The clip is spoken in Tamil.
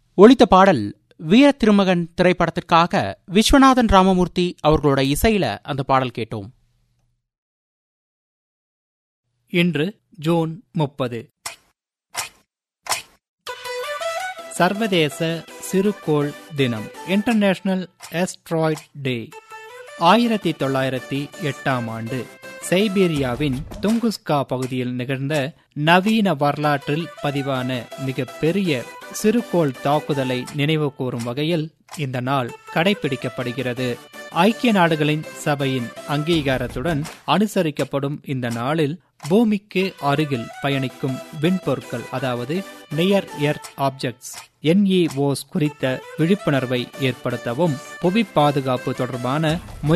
ஒலித்த பாடல் வீர திருமகன் திரைப்படத்திற்காக விஸ்வநாதன் ராமமூர்த்தி அவர்களோட இசையில அந்த பாடல் கேட்டோம் இன்று ஜூன் முப்பது சர்வதேச சிறுகோள் தினம் இன்டர்நேஷனல் எஸ்ட்ராய்ட் டே ஆயிரத்தி தொள்ளாயிரத்தி எட்டாம் ஆண்டு சைபீரியாவின் துங்குஸ்கா பகுதியில் நிகழ்ந்த நவீன வரலாற்றில் பதிவான மிக பெரிய சிறுகோள் தாக்குதலை நினைவு கூறும் வகையில் இந்த நாள் கடைபிடிக்கப்படுகிறது ஐக்கிய நாடுகளின் சபையின் அங்கீகாரத்துடன் அனுசரிக்கப்படும் இந்த நாளில் பூமிக்கு அருகில் பயணிக்கும் விண்பொருட்கள் அதாவது நியர் எர்த் ஆப்ஜெக்ட்ஸ் என்இஓஸ் குறித்த விழிப்புணர்வை ஏற்படுத்தவும் புவி பாதுகாப்பு தொடர்பான